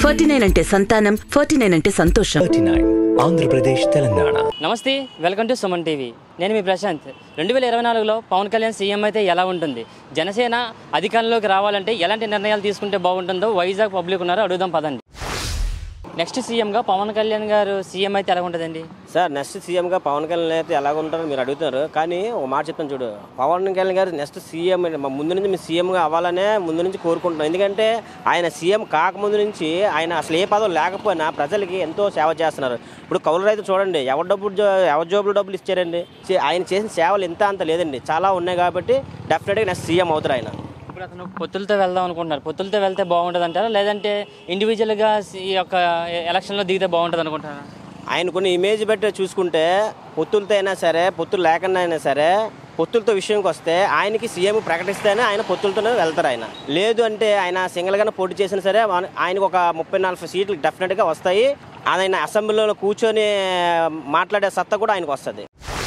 forty nine అంటే సంతానం forty nine అంటే సంతోషం థర్టీ నైన్ ఆంధ్రప్రదేశ్ తెలంగాణ నమస్తే వెల్కమ్ టు సుమన్ టీవీ నేను మీ ప్రశాంత్ రెండు వేల ఇరవై నాలుగులో పవన్ కళ్యాణ్ సీఎం అయితే ఎలా ఉంటుంది జనసేన అధికారంలోకి రావాలంటే ఎలాంటి నిర్ణయాలు తీసుకుంటే బాగుంటుందో వైజాగ్ పబ్లిక్ ఉన్నారో అడుగుదాం పదండి నెక్స్ట్ సీఎంగా పవన్ కళ్యాణ్ గారు సీఎం అయితే ఎలా ఉంటుందండి సార్ నెక్స్ట్ సీఎంగా పవన్ కళ్యాణ్ అయితే ఎలాగ ఉంటారో మీరు అడుగుతున్నారు కానీ ఒక మాట చెప్తాను చూడు పవన్ కళ్యాణ్ గారు నెక్స్ట్ సీఎం ముందు నుంచి మీరు సీఎంగా అవ్వాలనే ముందు నుంచి కోరుకుంటున్నాం ఎందుకంటే ఆయన సీఎం కాకముందు నుంచి ఆయన అసలు ఏ పదం లేకపోయినా ప్రజలకి ఎంతో సేవ చేస్తున్నారు ఇప్పుడు కౌలు రైతు చూడండి ఎవరి డబ్బులు జో- ఎవరి జోబులు డబ్బులు ఇచ్చారండి చే- ఆయన చేసిన సేవలు ఇంత అంత లేదండి చాలా ఉన్నాయి కాబట్టి డెఫినెట్గా నెక్స్ట్ సీఎం అవుతారు ఆయన ఇప్పుడు అతను పొత్తులతో వెళ్దాం అనుకుంటున్నారు పొత్తులతో వెళ్తే బాగుంటుంది అంటారా లేదంటే ఇండివిజువల్గా ఈ యొక్క ఎలక్షన్లో దిగితే బాగుంటుంది అనుకుంటారా ఆయన కొన్ని ఇమేజ్ బట్టి చూసుకుంటే పొత్తులతో అయినా సరే పొత్తులు లేకుండా అయినా సరే పొత్తులతో విషయంకి వస్తే ఆయనకి సీఎం ప్రకటిస్తేనే ఆయన పొత్తులతోనే వెళ్తారు ఆయన లేదు అంటే ఆయన సింగిల్గానే పోటీ చేసినా సరే ఆయన- ఆయనకు ఒక ముప్పై నాలుగు సీట్లు డెఫినెట్గా వస్తాయి ఆయన అసెంబ్లీలో కూర్చొని మాట్లాడే సత్తా కూడా ఆయనకు వస్తుంది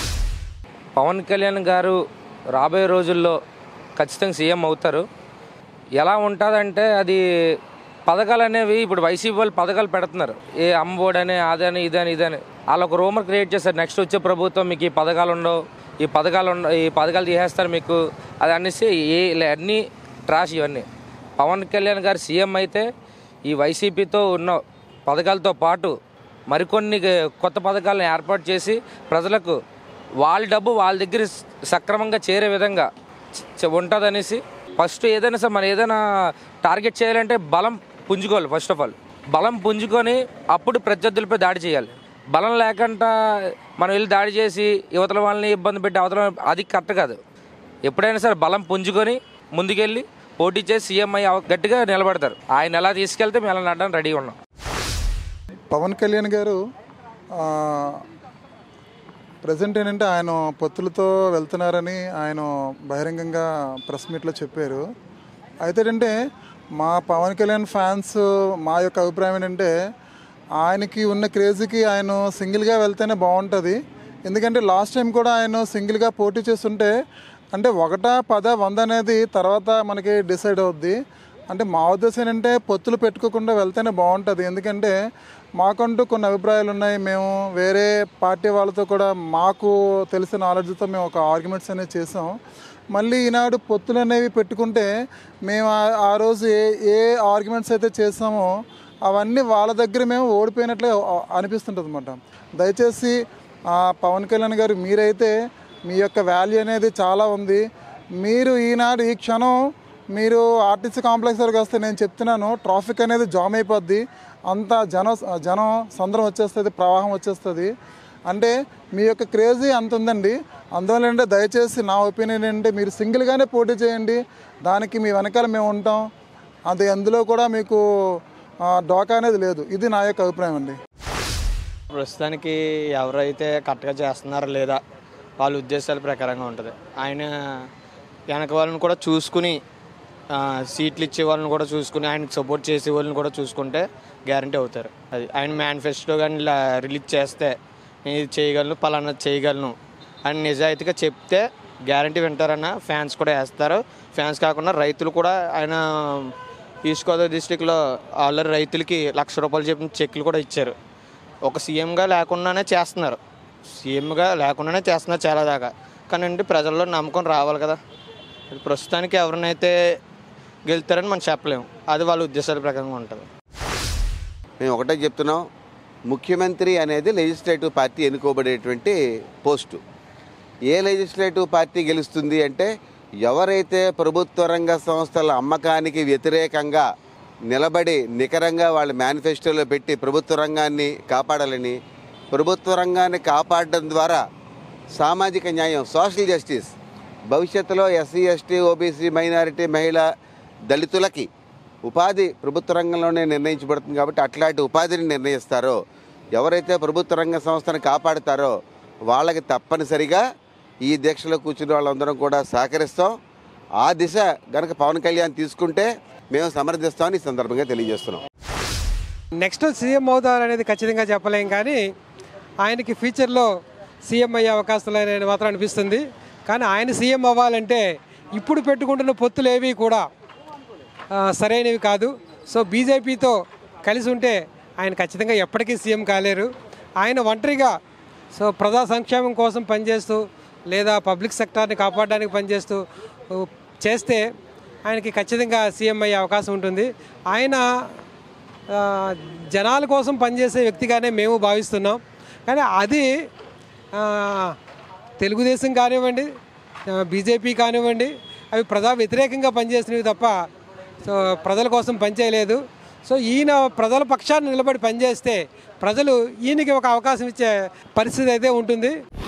పవన్ కళ్యాణ్ గారు రాబోయే రోజుల్లో ఖచ్చితంగా సీఎం అవుతారు ఎలా ఉంటుందంటే అది పథకాలు అనేవి ఇప్పుడు వైసీపీ వాళ్ళు పథకాలు పెడుతున్నారు ఏ అమ్మఒడి అని అదని ఇదని ఇదని వాళ్ళు ఒక రూమర్ క్రియేట్ చేస్తారు నెక్స్ట్ వచ్చే ప్రభుత్వం మీకు ఈ పథకాలు ఉండవు ఈ పథకాలు ఉండవు ఈ పథకాలు తీసేస్తారు మీకు అది అనేసి ఏ లే- అన్నీ ట్రాష్ ఇవన్నీ పవన్ కళ్యాణ్ గారు సీఎం అయితే ఈ వైసీపీతో ఉన్న పథకాలతో పాటు మరికొన్ని కొత్త పథకాలను ఏర్పాటు చేసి ప్రజలకు వాళ్ళ డబ్బు వాళ్ళ దగ్గర స- సక్రమంగా చేరే విధంగా ఉంటుంది అనేసి ఫస్ట్ ఏదైనా సరే మనం ఏదైనా టార్గెట్ చేయాలంటే బలం పుంజుకోవాలి ఫస్ట్ ఆఫ్ ఆల్ బలం పుంజుకొని అప్పుడు ప్రత్యర్థులపై దాడి చేయాలి బలం లేకుండా మనం వెళ్ళి దాడి చేసి యువతల వాళ్ళని ఇబ్బంది పెట్టి అవతల వాళ్ళని- అది కరెక్ట్ కాదు ఎప్పుడైనా సరే బలం పుంజుకొని ముందుకెళ్ళి పోటీ చేసి సీఎం అయ్యి అవ- గట్టిగా నిలబడతారు ఆయన ఎలా తీసుకెళ్తే మేము అలా నడడానికి రెడీగా ఉన్నాం పవన్ కళ్యాణ్ గారు ప్రజెంట్ ఏంటంటే ఆయన పొత్తులతో వెళ్తున్నారని ఆయన బహిరంగంగా ప్రెస్ మీట్లో చెప్పారు అయితే ఏంటంటే మా పవన్ కళ్యాణ్ ఫ్యాన్స్ మా యొక్క అభిప్రాయం ఏంటంటే ఆయనకి ఉన్న క్రేజీకి ఆయన సింగిల్గా వెళ్తేనే బాగుంటుంది ఎందుకంటే లాస్ట్ టైం కూడా ఆయన సింగిల్గా పోటీ చేస్తుంటే అంటే ఒకటా పద వంద అనేది తర్వాత మనకి డిసైడ్ అవుద్ది అంటే మా ఉద్దేశం ఏంటంటే పొత్తులు పెట్టుకోకుండా వెళ్తేనే బాగుంటుంది ఎందుకంటే మాకంటూ కొన్ని అభిప్రాయాలు ఉన్నాయి మేము వేరే పార్టీ వాళ్ళతో కూడా మాకు తెలిసిన నాలెడ్జ్తో మేము ఒక ఆర్గ్యుమెంట్స్ అనేవి చేసాం మళ్ళీ ఈనాడు పొత్తులు అనేవి పెట్టుకుంటే మేము ఆ- ఆ రోజు ఏ ఏ ఆర్గ్యుమెంట్స్ అయితే చేసామో అవన్నీ వాళ్ళ దగ్గర మేము ఓడిపోయినట్లే అనిపిస్తుంటుంది అనమాట దయచేసి ఆ, పవన్ కళ్యాణ్ గారు మీరైతే మీ యొక్క వాల్యూ అనేది చాలా ఉంది మీరు ఈనాడు ఈ క్షణం మీరు ఆర్టీసీ కాంప్లెక్స్ వరకు వస్తే నేను చెప్తున్నాను ట్రాఫిక్ అనేది జామ్ అయిపోద్ది అంత జన జనం సందరం వచ్చేస్తుంది ప్రవాహం వచ్చేస్తుంది అంటే మీ యొక్క క్రేజీ అంత ఉందండి అందువల్ల ఏంటంటే దయచేసి నా ఒపీనియన్ ఏంటంటే మీరు సింగిల్గానే పోటీ చేయండి దానికి మీ వెనకాల మేము ఉంటాం అది అందులో కూడా మీకు ఆ, డోకా అనేది లేదు ఇది నా యొక్క అభిప్రాయం అండి ప్రస్తుతానికి ఎవరైతే కరెక్ట్గా చేస్తున్నారో లేదా వాళ్ళ ఉద్దేశాల ప్రకారంగా ఉంటుంది ఆయన వెనక వాళ్ళని కూడా చూసుకుని ఆ, సీట్లు ఇచ్చే వాళ్ళని కూడా చూసుకుని ఆయనకు సపోర్ట్ చేసే వాళ్ళని కూడా చూసుకుంటే గ్యారంటీ అవుతారు అది ఆయన మేనిఫెస్టో కానీ ఇలా రిలీజ్ చేస్తే నేను ఇది చేయగలను పలానా చేయగలను అని నిజాయితీగా చెప్తే గ్యారంటీ వింటారన్న ఫ్యాన్స్ కూడా వేస్తారు ఫ్యాన్స్ కాకుండా రైతులు కూడా ఆయన ఈస్ట్ గోదావరి డిస్టిక్లో ఆల్రెడీ రైతులకి లక్ష రూపాయలు చెప్పిన చెక్లు కూడా ఇచ్చారు ఒక సీఎంగా లేకుండానే చేస్తున్నారు సీఎంగా లేకుండానే చేస్తున్నారు చాలా దాకా కానీ అంటే ప్రజల్లో నమ్మకం రావాలి కదా అది ప్రస్తుతానికి ఎవరినైతే గెలుతారని మనం చెప్పలేము అది వాళ్ళ ఉద్దేశాల ప్రకారంగా ఉంటుంది మేము ఒకటే చెప్తున్నాం ముఖ్యమంత్రి అనేది లెజిస్లేటివ్ పార్టీ ఎన్నుకోబడేటువంటి పోస్టు ఏ లెజిస్లేటివ్ పార్టీ గెలుస్తుంది అంటే ఎవరైతే ప్రభుత్వ రంగ సంస్థల అమ్మకానికి వ్యతిరేకంగా నిలబడి నికరంగా వాళ్ళ మేనిఫెస్టోలో పెట్టి ప్రభుత్వ రంగాన్ని కాపాడాలని ప్రభుత్వ రంగాన్ని కాపాడడం ద్వారా సామాజిక న్యాయం సోషల్ జస్టిస్ భవిష్యత్తులో ఎస్సీ ఎస్టీ ఓబీసీ మైనారిటీ మహిళ దళితులకి ఉపాధి ప్రభుత్వ రంగంలోనే నిర్ణయించబడుతుంది కాబట్టి అట్లాంటి ఉపాధిని నిర్ణయిస్తారో ఎవరైతే ప్రభుత్వ రంగ సంస్థను కాపాడుతారో వాళ్ళకి తప్పనిసరిగా ఈ దీక్షలో కూర్చున్న వాళ్ళందరం కూడా సహకరిస్తాం ఆ దిశ గనక పవన్ కళ్యాణ్ తీసుకుంటే మేము సమర్థిస్తామని ఈ సందర్భంగా తెలియజేస్తున్నాం నెక్స్ట్ సీఎం అవుతారనేది ఖచ్చితంగా చెప్పలేం కానీ ఆయనకి ఫ్యూచర్లో సీఎం అయ్యే అవకాశాలు అనేది మాత్రం అనిపిస్తుంది కానీ ఆయన సీఎం అవ్వాలంటే ఇప్పుడు పెట్టుకుంటున్న పొత్తులు ఏవి కూడా ఆ, సరైనవి కాదు సో బీజేపీతో కలిసి ఉంటే ఆయన ఖచ్చితంగా ఎప్పటికీ సీఎం కాలేరు ఆయన ఒంటరిగా సో ప్రజా సంక్షేమం కోసం పనిచేస్తూ లేదా పబ్లిక్ సెక్టార్ని కాపాడడానికి పనిచేస్తూ ఉ, చేస్తే ఆయనకి ఖచ్చితంగా సీఎం అయ్యే అవకాశం ఉంటుంది ఆయన ఆ, జనాల కోసం పనిచేసే వ్యక్తిగానే మేము భావిస్తున్నాం కానీ అది ఆ, తెలుగుదేశం కానివ్వండి ఆ, బీజేపీ కానివ్వండి అవి ప్రజా వ్యతిరేకంగా పనిచేసినవి తప్ప సో ప్రజల కోసం పనిచేయలేదు సో ఈయన ప్రజల పక్షాన్ని నిలబడి పనిచేస్తే ప్రజలు ఈయనకి ఒక అవకాశం ఇచ్చే పరిస్థితి అయితే ఉంటుంది